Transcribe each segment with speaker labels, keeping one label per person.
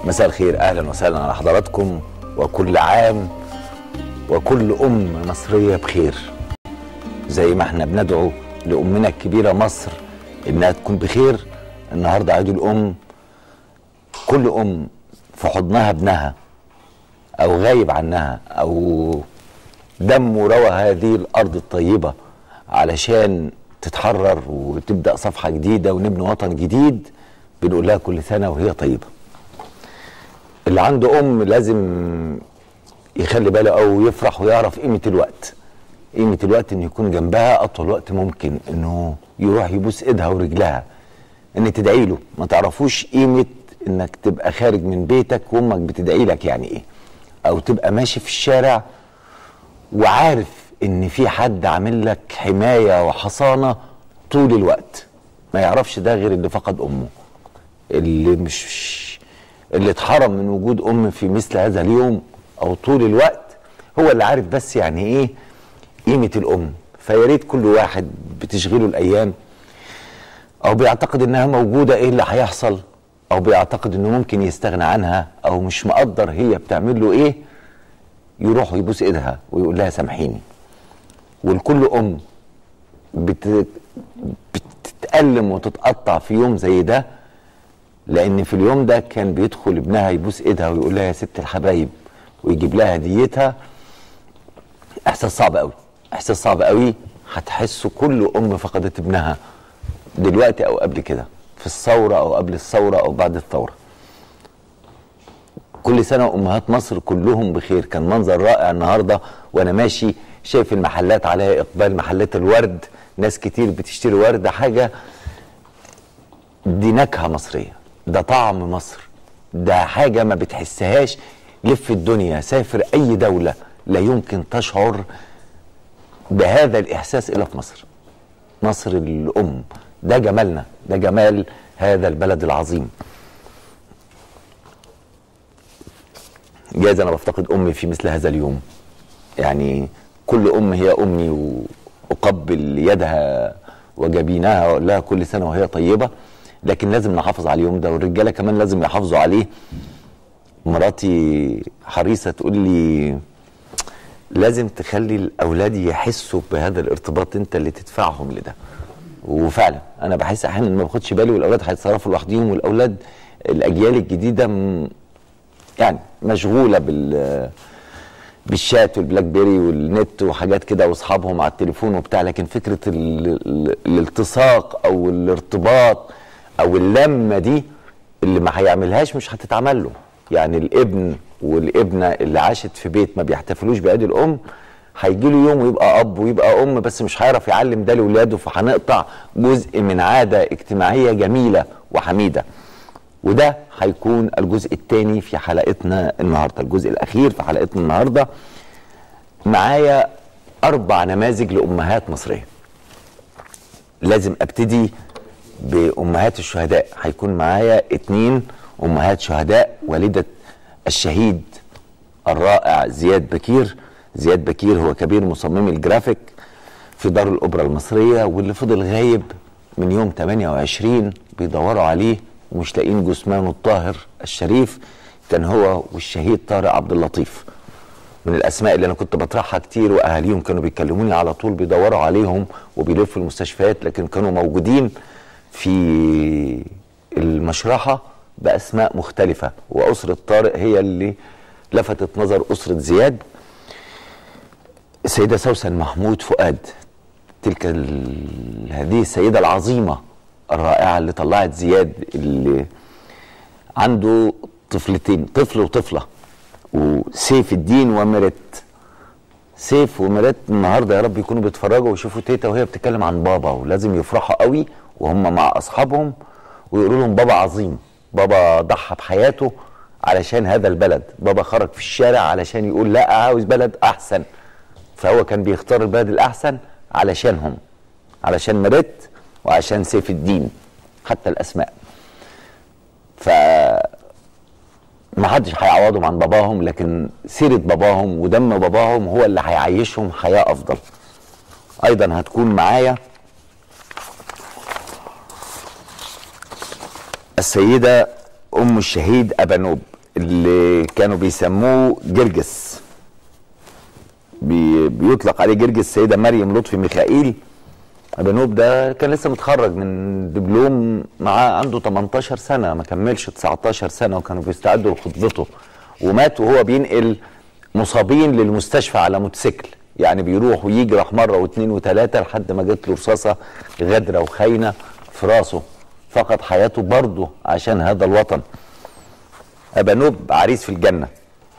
Speaker 1: مساء الخير اهلا وسهلا على حضراتكم وكل عام وكل ام مصريه بخير زي ما احنا بندعو لامنا الكبيره مصر انها تكون بخير النهارده عيد الام كل ام في حضنها ابنها او غايب عنها او دم روى هذه الارض الطيبه علشان تتحرر وتبدا صفحه جديده ونبني وطن جديد بنقول لها كل سنه وهي طيبه اللي عنده ام لازم يخلي باله او يفرح ويعرف قيمه الوقت قيمه الوقت انه يكون جنبها اطول وقت ممكن انه يروح يبوس ايدها ورجلها ان تدعي له ما تعرفوش قيمه انك تبقى خارج من بيتك وامك بتدعي لك يعني ايه او تبقى ماشي في الشارع وعارف ان في حد عامل لك حمايه وحصانه طول الوقت ما يعرفش ده غير اللي فقد امه اللي مش اللي اتحرم من وجود ام في مثل هذا اليوم او طول الوقت هو اللي عارف بس يعني ايه قيمه الام فيا ريت كل واحد بتشغله الايام او بيعتقد انها موجوده ايه اللي هيحصل او بيعتقد انه ممكن يستغنى عنها او مش مقدر هي بتعمل له ايه يروح يبوس ايدها ويقول لها سامحيني ولكل ام بت... بتتألم وتتقطع في يوم زي ده لان في اليوم ده كان بيدخل ابنها يبوس ايدها ويقول لها يا ست الحبايب ويجيب لها هديتها احساس صعب قوي احساس صعب قوي هتحسه كل ام فقدت ابنها دلوقتي او قبل كده في الثوره او قبل الثوره او بعد الثوره كل سنه امهات مصر كلهم بخير كان منظر رائع النهارده وانا ماشي شايف المحلات عليها اقبال محلات الورد ناس كتير بتشتري ورد حاجه دي نكهه مصريه ده طعم مصر ده حاجه ما بتحسهاش لف الدنيا سافر اي دوله لا يمكن تشعر بهذا الاحساس الا في مصر مصر الام ده جمالنا ده جمال هذا البلد العظيم جايز انا بفتقد امي في مثل هذا اليوم يعني كل ام هي امي واقبل يدها وجبينها واقول لها كل سنه وهي طيبه لكن لازم نحافظ على اليوم ده والرجاله كمان لازم يحافظوا عليه مراتي حريصه تقول لي لازم تخلي الاولاد يحسوا بهذا الارتباط انت اللي تدفعهم لده وفعلا انا بحس احيانا ما باخدش بالي والاولاد هيتصرفوا لوحديهم والاولاد الاجيال الجديده م... يعني مشغوله بال بالشات والبلاك بيري والنت وحاجات كده واصحابهم على التليفون وبتاع لكن فكره ال... ال... الالتصاق او الارتباط او اللمه دي اللي ما هيعملهاش مش هتتعمل له يعني الابن والابنه اللي عاشت في بيت ما بيحتفلوش بعيد الام هيجي له يوم ويبقى اب ويبقى ام بس مش هيعرف يعلم ده لاولاده فهنقطع جزء من عاده اجتماعيه جميله وحميده وده هيكون الجزء الثاني في حلقتنا النهارده الجزء الاخير في حلقتنا النهارده معايا اربع نماذج لامهات مصريه لازم ابتدي بامهات الشهداء هيكون معايا اتنين امهات شهداء والده الشهيد الرائع زياد بكير زياد بكير هو كبير مصممي الجرافيك في دار الاوبرا المصريه واللي فضل غايب من يوم 28 بيدوروا عليه ومش لاقيين جثمانه الطاهر الشريف كان هو والشهيد طارق عبد اللطيف من الاسماء اللي انا كنت بطرحها كتير واهاليهم كانوا بيكلموني على طول بيدوروا عليهم وبيلفوا المستشفيات لكن كانوا موجودين في المشرحه باسماء مختلفه واسره طارق هي اللي لفتت نظر اسره زياد السيده سوسن محمود فؤاد تلك هذه السيده العظيمه الرائعه اللي طلعت زياد اللي عنده طفلتين طفل وطفله وسيف الدين ومرت سيف ومرت النهارده يا رب يكونوا بيتفرجوا ويشوفوا تيتا وهي بتتكلم عن بابا ولازم يفرحوا قوي وهم مع اصحابهم ويقولوا لهم بابا عظيم بابا ضحى بحياته علشان هذا البلد بابا خرج في الشارع علشان يقول لا عاوز بلد احسن فهو كان بيختار البلد الاحسن علشانهم علشان مرت وعشان سيف الدين حتى الاسماء ف ما حدش هيعوضهم عن باباهم لكن سيره باباهم ودم باباهم هو اللي هيعيشهم حياه افضل ايضا هتكون معايا السيده ام الشهيد ابانوب اللي كانوا بيسموه جرجس بي بيطلق عليه جرجس السيده مريم لطفي ميخائيل ابانوب ده كان لسه متخرج من دبلوم معاه عنده 18 سنه ما كملش 19 سنه وكانوا بيستعدوا لخطبته ومات وهو بينقل مصابين للمستشفى على موتوسيكل يعني بيروح ويجي راح مره واثنين وثلاثه لحد ما جت له رصاصه غدره وخاينه في راسه فقد حياته برضه عشان هذا الوطن ابانوب عريس في الجنه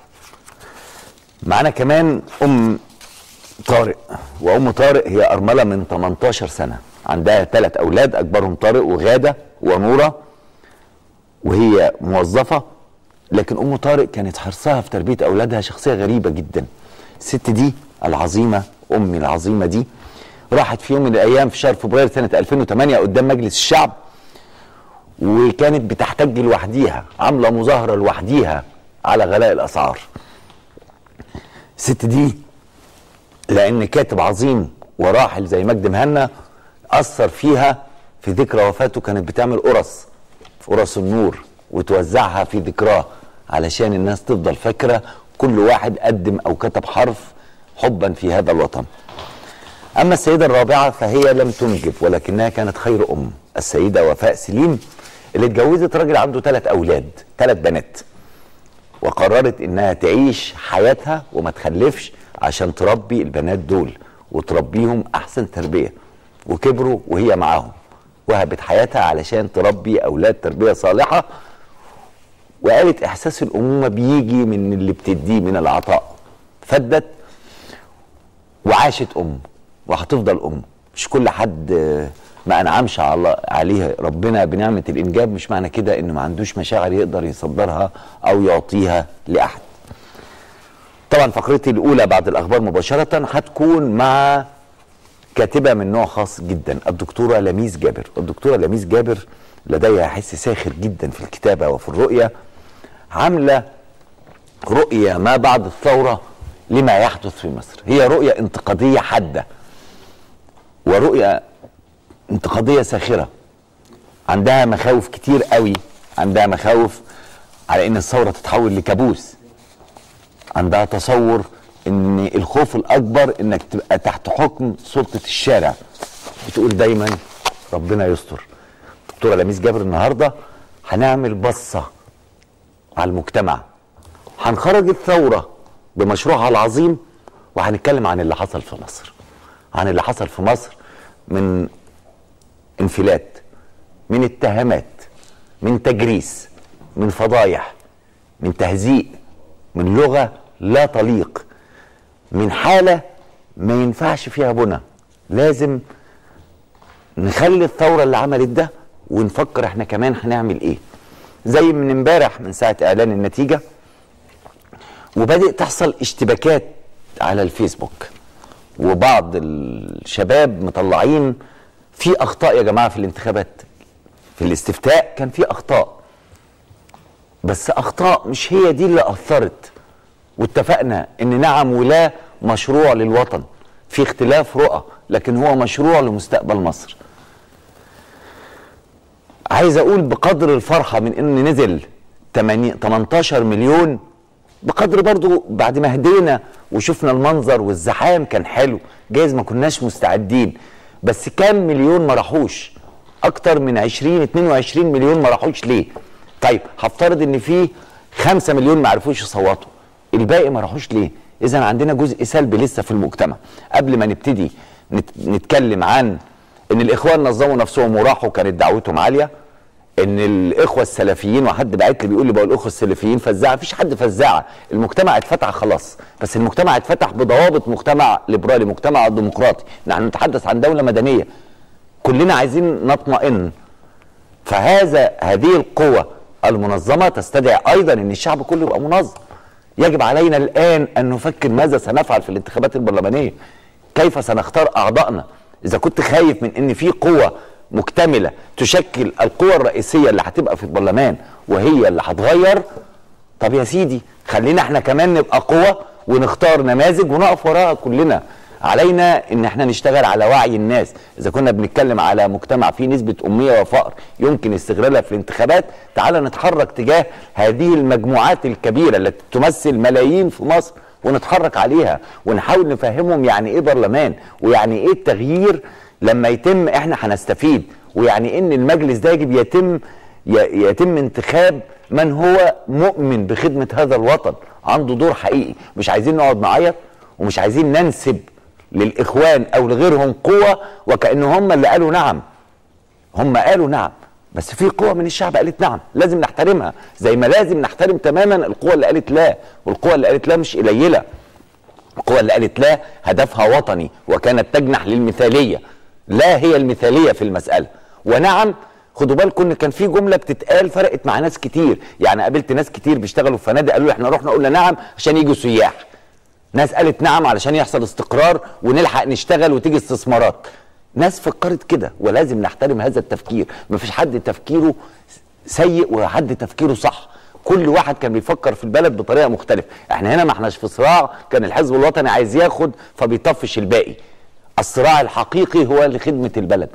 Speaker 1: معانا كمان ام طارق وام طارق هي ارمله من 18 سنه عندها ثلاث اولاد اكبرهم طارق وغاده ونوره وهي موظفه لكن ام طارق كانت حرصها في تربيه اولادها شخصيه غريبه جدا الست دي العظيمه امي العظيمه دي راحت في يوم من الايام في شهر فبراير سنه 2008 قدام مجلس الشعب وكانت بتحتج لوحديها عامله مظاهره لوحديها على غلاء الاسعار الست دي لان كاتب عظيم وراحل زي مجد مهنا اثر فيها في ذكرى وفاته كانت بتعمل قرص قرص النور وتوزعها في ذكراه علشان الناس تفضل فاكره كل واحد قدم او كتب حرف حبا في هذا الوطن اما السيده الرابعه فهي لم تنجب ولكنها كانت خير ام السيده وفاء سليم اللي اتجوزت راجل عنده ثلاث اولاد ثلاث بنات وقررت انها تعيش حياتها وما تخلفش عشان تربي البنات دول وتربيهم احسن تربيه وكبروا وهي معاهم وهبت حياتها علشان تربي اولاد تربيه صالحه وقالت احساس الامومه بيجي من اللي بتديه من العطاء فدت وعاشت ام وهتفضل ام مش كل حد ما انعمش على عليها ربنا بنعمه الانجاب مش معنى كده انه ما عندوش مشاعر يقدر يصدرها او يعطيها لاحد طبعا فقرتي الاولى بعد الاخبار مباشره هتكون مع كاتبه من نوع خاص جدا الدكتوره لميس جابر الدكتوره لميس جابر لديها حس ساخر جدا في الكتابه وفي الرؤيه عامله رؤيه ما بعد الثوره لما يحدث في مصر هي رؤيه انتقاديه حاده ورؤيه انتقاديه ساخره عندها مخاوف كتير قوي عندها مخاوف على ان الثوره تتحول لكابوس عندها تصور ان الخوف الاكبر انك تبقى تحت حكم سلطه الشارع بتقول دايما ربنا يستر دكتوره لميس جابر النهارده هنعمل بصه على المجتمع هنخرج الثوره بمشروعها العظيم وهنتكلم عن اللي حصل في مصر عن اللي حصل في مصر من انفلات من اتهامات من تجريس من فضايح من تهزيء من لغه لا تليق من حاله ما ينفعش فيها بنى لازم نخلي الثوره اللي عملت ده ونفكر احنا كمان هنعمل ايه زي من امبارح من ساعه اعلان النتيجه وبدأ تحصل اشتباكات على الفيسبوك وبعض الشباب مطلعين في اخطاء يا جماعه في الانتخابات في الاستفتاء كان في اخطاء بس اخطاء مش هي دي اللي اثرت واتفقنا ان نعم ولا مشروع للوطن في اختلاف رؤى لكن هو مشروع لمستقبل مصر عايز اقول بقدر الفرحه من ان نزل 18 مليون بقدر برضو بعد ما هدينا وشفنا المنظر والزحام كان حلو جايز ما كناش مستعدين بس كام مليون ما راحوش اكتر من 20 22 مليون ما راحوش ليه طيب هفترض ان في 5 مليون ما عرفوش يصوتوا الباقي ما راحوش ليه اذا عندنا جزء سلبي لسه في المجتمع قبل ما نبتدي نتكلم عن ان الاخوان نظموا نفسهم وراحوا كانت دعوتهم عاليه ان الاخوه السلفيين وحد بعت لي بيقول لي بقى الاخوه السلفيين فزاعه مفيش حد فزاعه المجتمع اتفتح خلاص بس المجتمع اتفتح بضوابط مجتمع ليبرالي مجتمع ديمقراطي نحن نتحدث عن دوله مدنيه كلنا عايزين نطمئن فهذا هذه القوة المنظمة تستدعي أيضا أن الشعب كله يبقى منظم يجب علينا الآن أن نفكر ماذا سنفعل في الانتخابات البرلمانية كيف سنختار أعضائنا إذا كنت خايف من أن في قوة مكتملة تشكل القوة الرئيسية اللي هتبقى في البرلمان وهي اللي هتغير طب يا سيدي خلينا احنا كمان نبقى قوة ونختار نماذج ونقف وراها كلنا علينا ان احنا نشتغل على وعي الناس اذا كنا بنتكلم على مجتمع فيه نسبه اميه وفقر يمكن استغلالها في الانتخابات تعال نتحرك تجاه هذه المجموعات الكبيره التي تمثل ملايين في مصر ونتحرك عليها ونحاول نفهمهم يعني ايه برلمان ويعني ايه التغيير لما يتم احنا هنستفيد ويعني ان المجلس ده يجب يتم يتم انتخاب من هو مؤمن بخدمه هذا الوطن عنده دور حقيقي مش عايزين نقعد نعيط ومش عايزين ننسب للاخوان او لغيرهم قوه وكأن هم اللي قالوا نعم هم قالوا نعم بس في قوة من الشعب قالت نعم لازم نحترمها زي ما لازم نحترم تماما القوة اللي قالت لا والقوة اللي قالت لا مش قليلة القوة اللي قالت لا هدفها وطني وكانت تجنح للمثالية لا هي المثالية في المسألة ونعم خدوا بالكم ان كان في جمله بتتقال فرقت مع ناس كتير يعني قابلت ناس كتير بيشتغلوا في فنادق قالوا لي احنا رحنا قلنا نعم عشان يجوا سياح ناس قالت نعم علشان يحصل استقرار ونلحق نشتغل وتيجي استثمارات ناس فكرت كده ولازم نحترم هذا التفكير مفيش حد تفكيره سيء وحد تفكيره صح كل واحد كان بيفكر في البلد بطريقه مختلفه احنا هنا ما احناش في صراع كان الحزب الوطني عايز ياخد فبيطفش الباقي الصراع الحقيقي هو لخدمه البلد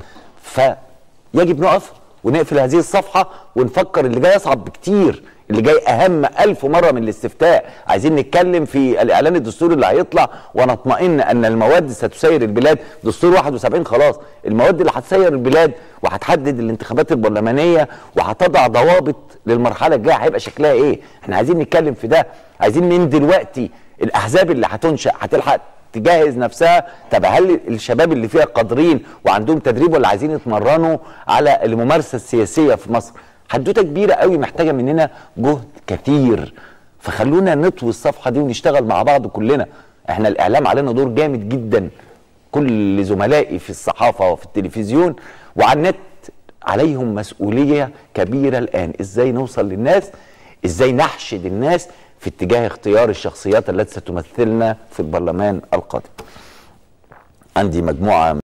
Speaker 1: فيجب نقف ونقفل هذه الصفحه ونفكر اللي جاي اصعب بكتير اللي جاي اهم ألف مره من الاستفتاء عايزين نتكلم في الاعلان الدستوري اللي هيطلع ونطمئن ان المواد ستسير البلاد دستور 71 خلاص المواد اللي هتسير البلاد وهتحدد الانتخابات البرلمانيه وهتضع ضوابط للمرحله الجايه هيبقى شكلها ايه احنا عايزين نتكلم في ده عايزين من دلوقتي الاحزاب اللي هتنشا هتلحق تجهز نفسها طب هل الشباب اللي فيها قادرين وعندهم تدريب ولا عايزين يتمرنوا على الممارسه السياسيه في مصر حدوته كبيره قوي محتاجه مننا جهد كتير فخلونا نطوي الصفحه دي ونشتغل مع بعض كلنا احنا الاعلام علينا دور جامد جدا كل زملائي في الصحافه وفي التلفزيون وعلى النت عليهم مسؤوليه كبيره الان ازاي نوصل للناس ازاي نحشد الناس في اتجاه اختيار الشخصيات التي ستمثلنا في البرلمان القادم عندي مجموعه